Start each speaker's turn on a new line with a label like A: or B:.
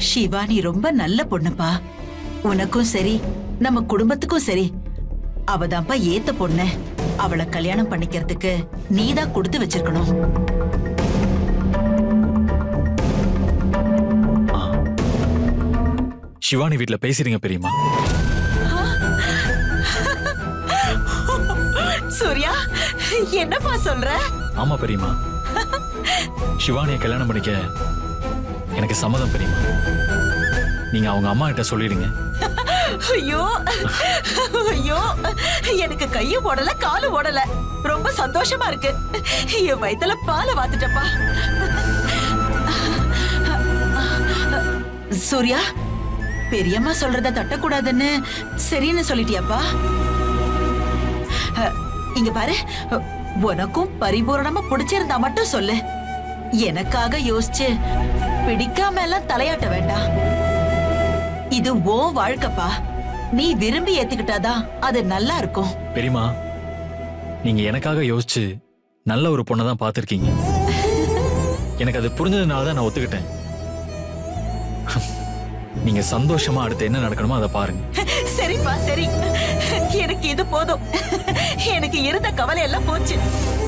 A: சிவா நீ ரொம்ப நல்ல பொண்ணுப்பா உனக்கும் சரி நம்ம குடும்பத்துக்கும் சரி அவதான்ப்பா ஏத்த பொண்ணு அவளை கல்யாணம் பண்ணிக்கிறதுக்கு நீதான் கொடுத்து வச்சிருக்கணும்
B: ஆ. சிவானி வீட்ல பேசுறீங்க பெரியம்மா
A: சூர்யா என்னப்பா சொல்ற
B: ஆமா பெரியம்மா சிவானியை கல்யாணம் பண்ணிக்க எனக்கு சம்மதம் பெரியம்மா நீங்க அவங்க அம்மா கிட்ட சொல்லிடுங்க
A: ஐயோ ஐயோ எனக்கு கையும் ஓடல காலும் ஓடல ரொம்ப சந்தோஷமா இருக்கு என் வயித்துல பாலை வாத்துட்டப்பா சூர்யா பெரியம்மா சொல்றத தட்டக்கூடாதுன்னு சரின்னு சொல்லிட்டியாப்பா அஹ், இங்க பாரு அஹ், உனக்கும் பரிபூரணமா பிடிச்சிருந்தா மட்டும் சொல்லு எனக்காக யோசிச்சு பிடிக்காம எல்லாம் தலையாட்ட வேண்டாம் இது ஓ வாழ்க்கைப்பா நீ விரும்பி ஏத்துக்கிட்டாதான் அது நல்லா இருக்கும்
B: பெரியம்மா நீங்க எனக்காக யோசிச்சு நல்ல ஒரு பொண்ணை தான் பார்த்துருக்கீங்க எனக்கு அது புரிஞ்சதுனால தான் நான் ஒத்துக்கிட்டேன் நீங்க சந்தோஷமா அடுத்து என்ன நடக்கணுமோ அதை பாருங்க
A: சரிப்பா சரி எனக்கு இது போதும் எனக்கு இருந்த கவலை எல்லாம் போச்சு